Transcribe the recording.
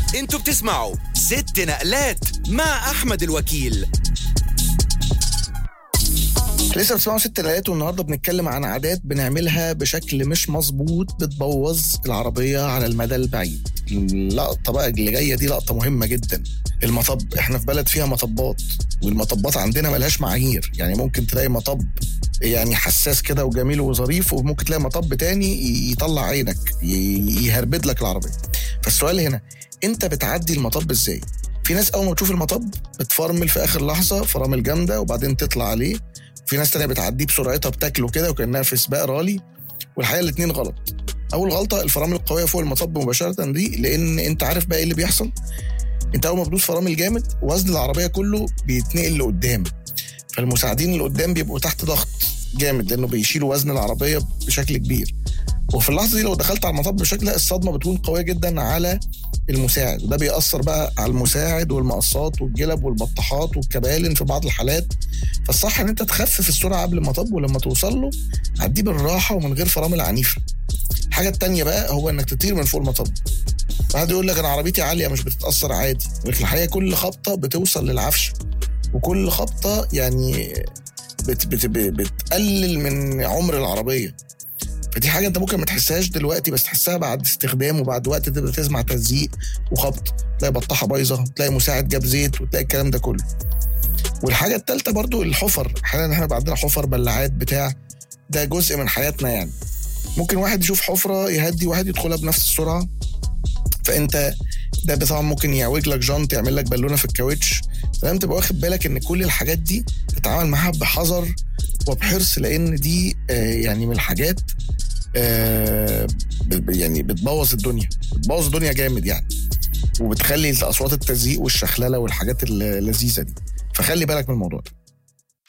انتوا بتسمعوا ست نقلات مع احمد الوكيل لسه بتسمعوا ست ليالات والنهارده بنتكلم عن عادات بنعملها بشكل مش مظبوط بتبوظ العربيه على المدى البعيد. اللقطه بقى اللي جايه دي لقطه مهمه جدا. المطب احنا في بلد فيها مطبات والمطبات عندنا ملهاش معايير يعني ممكن تلاقي مطب يعني حساس كده وجميل وظريف وممكن تلاقي مطب تاني يطلع عينك ي- يهربد لك العربيه. فالسؤال هنا انت بتعدي المطب ازاي؟ في ناس اول ما تشوف المطب بتفرمل في اخر لحظه فرامل جامده وبعدين تطلع عليه في ناس تانية بتعديه بسرعتها بتاكله كده وكانها في سباق رالي والحقيقه الاتنين غلط اول غلطه الفرامل القويه فوق المطب مباشره دي لان انت عارف بقى ايه اللي بيحصل انت اول ما بتدوس فرامل جامد وزن العربيه كله بيتنقل لقدام فالمساعدين اللي قدام بيبقوا تحت ضغط جامد لانه بيشيلوا وزن العربيه بشكل كبير وفي اللحظه دي لو دخلت على المطب بشكل لا الصدمه بتكون قويه جدا على المساعد وده بيأثر بقى على المساعد والمقصات والجلب والبطاحات والكبالن في بعض الحالات فالصح ان انت تخفف السرعه قبل المطب ولما توصل له عديه بالراحه ومن غير فرامل عنيفه الحاجه التانية بقى هو انك تطير من فوق المطب واحد يقول لك انا عربيتي عاليه مش بتتاثر عادي لكن الحقيقه كل خبطه بتوصل للعفش وكل خبطه يعني بت بت بتقلل من عمر العربيه فدي حاجه انت ممكن ما تحسهاش دلوقتي بس تحسها بعد استخدام وبعد وقت تبدا تسمع تزييق وخبط تلاقي بطاحه بايظه تلاقي مساعد جاب زيت وتلاقي الكلام ده كله والحاجه الثالثه برضو الحفر احيانا احنا بقى عندنا حفر بلعات بتاع ده جزء من حياتنا يعني ممكن واحد يشوف حفره يهدي واحد يدخلها بنفس السرعه فانت ده طبعا ممكن يعوج لك جنط يعمل لك بالونه في الكاوتش فلازم تبقى واخد بالك ان كل الحاجات دي تتعامل معاها بحذر وبحرص لان دي آه يعني من الحاجات آه ب- يعني بتبوظ الدنيا بتبوظ الدنيا جامد يعني وبتخلي اصوات التزييق والشخلله والحاجات اللذيذه دي فخلي بالك من الموضوع ده